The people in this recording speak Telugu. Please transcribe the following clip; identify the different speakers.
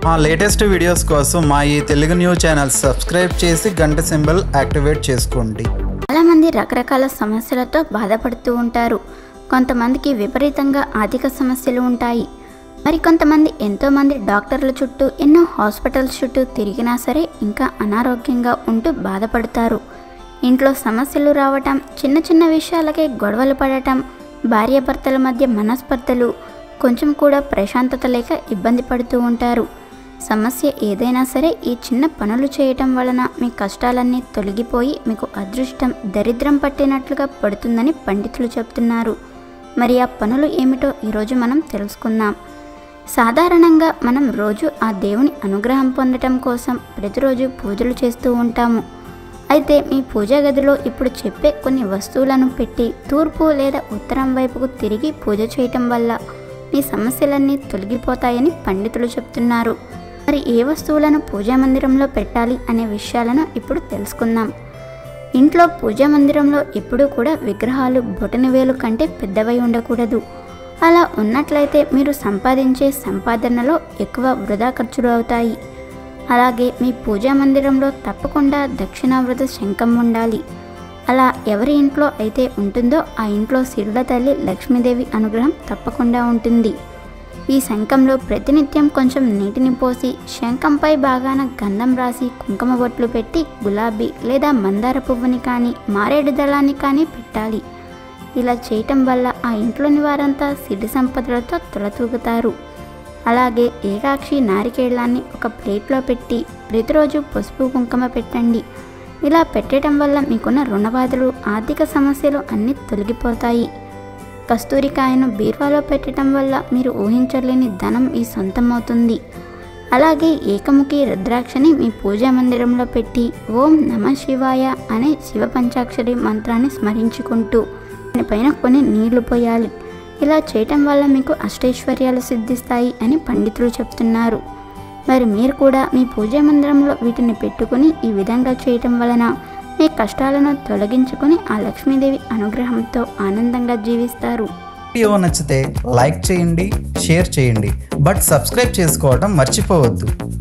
Speaker 1: మా లేటెస్ట్ వీడియోస్ కోసం మా ఈ తెలుగు న్యూస్ ఛానల్ సబ్స్క్రైబ్ చేసి గంట సింబల్ యాక్టివేట్ చేసుకోండి
Speaker 2: చాలామంది రకరకాల సమస్యలతో బాధపడుతూ ఉంటారు కొంతమందికి విపరీతంగా ఆర్థిక సమస్యలు ఉంటాయి మరి కొంతమంది ఎంతోమంది డాక్టర్ల చుట్టూ ఎన్నో హాస్పిటల్స్ చుట్టూ తిరిగినా సరే ఇంకా అనారోగ్యంగా ఉంటూ బాధపడతారు ఇంట్లో సమస్యలు రావటం చిన్న చిన్న విషయాలకే గొడవలు పడటం భార్యాభర్తల మధ్య మనస్పర్ధలు కొంచెం కూడా ప్రశాంతత లేక ఇబ్బంది పడుతూ ఉంటారు సమస్య ఏదైనా సరే ఈ చిన్న పనులు చేయటం వలన మీ కష్టాలన్నీ తొలగిపోయి మీకు అదృష్టం దరిద్రం పట్టినట్లుగా పడుతుందని పండితులు చెప్తున్నారు మరి ఆ పనులు ఏమిటో ఈరోజు మనం తెలుసుకుందాం సాధారణంగా మనం రోజు ఆ దేవుని అనుగ్రహం పొందటం కోసం ప్రతిరోజు పూజలు చేస్తూ ఉంటాము అయితే మీ పూజా గదిలో ఇప్పుడు చెప్పే కొన్ని వస్తువులను పెట్టి తూర్పు లేదా ఉత్తరం వైపుకు తిరిగి పూజ చేయటం వల్ల మీ సమస్యలన్నీ తొలగిపోతాయని పండితులు చెప్తున్నారు మరి ఏ వస్తువులను పూజా మందిరంలో పెట్టాలి అనే విషయాలను ఇప్పుడు తెలుసుకుందాం ఇంట్లో పూజా మందిరంలో ఎప్పుడూ కూడా విగ్రహాలు బొటనవేలు కంటే పెద్దవై ఉండకూడదు అలా ఉన్నట్లయితే మీరు సంపాదించే సంపాదనలో ఎక్కువ వృధా ఖర్చులు అవుతాయి అలాగే మీ పూజా మందిరంలో తప్పకుండా దక్షిణావృత శంఖం ఉండాలి అలా ఎవరి ఇంట్లో అయితే ఉంటుందో ఆ ఇంట్లో సిరుల తల్లి లక్ష్మీదేవి అనుగ్రహం తప్పకుండా ఉంటుంది ఈ శంఖంలో ప్రతినిత్యం కొంచెం నీటిని పోసి శంఖంపై బాగాన గంధం రాసి కుంకుమ బొట్లు పెట్టి గులాబీ లేదా మందార పువ్వుని కానీ మారేడు దళాన్ని కానీ పెట్టాలి ఇలా చేయటం వల్ల ఆ ఇంట్లోని వారంతా సిరి సంపదలతో తొలతూగుతారు అలాగే ఏకాక్షి నారికేళ్ళాన్ని ఒక ప్లేట్లో పెట్టి ప్రతిరోజు పసుపు కుంకుమ పెట్టండి ఇలా పెట్టడం వల్ల మీకున్న రుణబాధలు ఆర్థిక సమస్యలు అన్నీ తొలగిపోతాయి కస్తూరికాయను బీరువాలో పెట్టడం వల్ల మీరు ఊహించలేని ధనం ఈ సొంతమవుతుంది అలాగే ఏకముఖి రుద్రాక్షని మీ పూజా మందిరంలో పెట్టి ఓం నమ శివాయ అనే శివ పంచాక్షరి మంత్రాన్ని స్మరించుకుంటూ పైన కొన్ని నీళ్లు పోయాలి ఇలా చేయటం వల్ల మీకు అష్టైశ్వర్యాలు సిద్ధిస్తాయి అని పండితులు చెప్తున్నారు మరి మీరు కూడా మీ పూజా మందిరంలో వీటిని పెట్టుకుని ఈ విధంగా చేయటం వలన మీ కష్టాలను తొలగించుకుని ఆ లక్ష్మీదేవి అనుగ్రహంతో ఆనందంగా జీవిస్తారు
Speaker 1: వీడియో నచ్చితే లైక్ చేయండి షేర్ చేయండి బట్ సబ్స్క్రైబ్ చేసుకోవడం మర్చిపోవద్దు